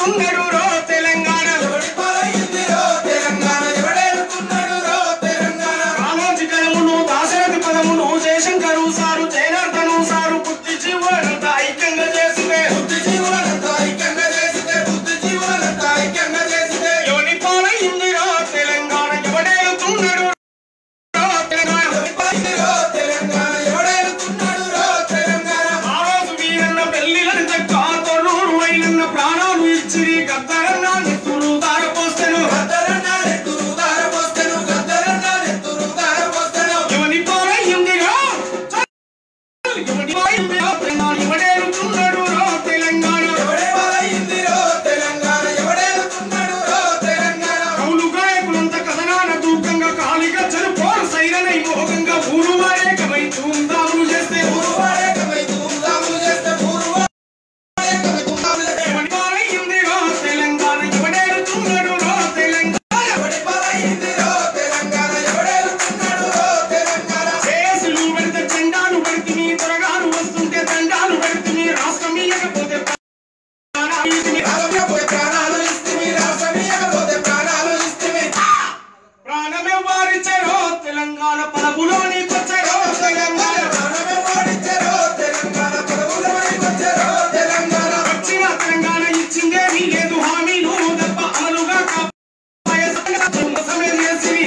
ఎవడేలుతున్నాడు రో తెలంగాణ రామోజీ కరమును దాశరథి పదమును జయశంకరు సారు జయనాథను సారు బుద్ధి జీవులంతా ఐక్యంగా చేసితే ఎవని పాలైంది రో తెలంగాణ ఎవడేలుతున్నాడు రో తెలంగాణ ఆ రోజు వీరన్న పెళ్లిలని తక్క తొలూరు వైలన్న ప్రాణాలు ఇచ్చిరి గద్దరన్న నెత్తురు దారపోస్తెను ఎవని పాలైందిగా ఎవని పాలైందిగా తెలంగాణ ఎవడేలుతున్నాడు రో తెలంగాణ కౌలు గాయకులంత కథనాన దూకంగా కాలిగా చెరుపోరు సైరనై మోగంగా ఊరు వారేకమై ధూమ్ధాములు చేస్తే ఎవని పాలైంది రో తెలంగాణ ఎవడేలుతున్నాడు రో తెలంగాణ కేసులు పెడితే చెండాలు పెడుతుంది త్వరగాలు వస్తుంటే దండాలు పెడుతుంది రాష్ట్రం ఇయ్యకపోతే ప్రాణాలు ఇస్తుంది. ప్రాణమే వారిచ్చరో తెలంగాణ పదవులోని కొచ్చరో తెలంగాణ వచ్చిన తెలంగాణ ఇచ్చిందేమీ లేదు హామీలు తప్ప అమలుగా కాపాడే సంగతి మోసమే చేసిరి.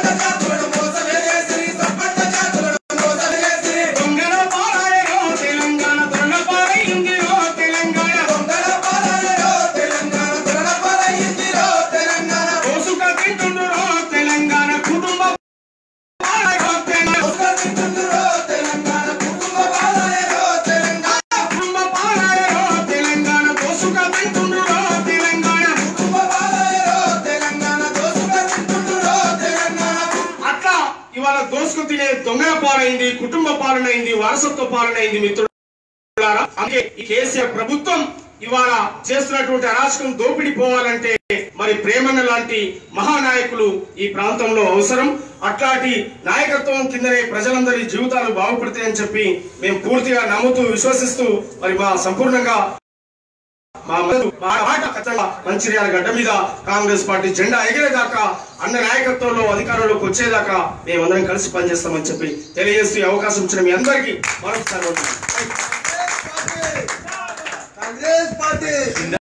దొంగల పాలాయరో తెలంగాణ దొంగ పాలైంది రో తెలంగాణ దోసుక తింటుండు రో తెలంగాణ కుటుంబ పాలయరో తెలంగాణ కుటుంబ పాలయరో తెలంగాణ దోసుక తింటుండు రో తెలంగాణ అట్లా ఇవాళ దోసుకు తినే దొంగల పాలైంది కుటుంబ పాలనైంది వారసత్వ పాలనైంది మిత్రులారా అందుకే ఈ కేసీఆర్ ప్రభుత్వం ఇవాళ చేస్తున్నటువంటి అరాచకం దోపిడి పోవాలంటే మరి ప్రేమన్న లాంటి మహానాయకులు ఈ ప్రాంతంలో అవసరం అట్లాంటి నాయకత్వం కిందనే ప్రజలందరి జీవితాలు బాగుపడతాయని చెప్పి మేము పూర్తిగా నమ్ముతూ విశ్వసిస్తూ మరి మా సంపూర్ణంగా మా మద్దతు, మా మాట ఖచ్చితంగా మంచిర్యాల గడ్డ మీద కాంగ్రెస్ పార్టీ జెండా ఎగిరేదాకా అన్న నాయకత్వంలో అధికారంలోకి వచ్చేదాకా మేమందరం కలిసి పనిచేస్తామని చెప్పి తెలియజేస్తూ ఈ అవకాశం ఇచ్చిన మీ అందరికీ మరొకసారి వందనాలు. కాంగ్రెస్ పార్టీ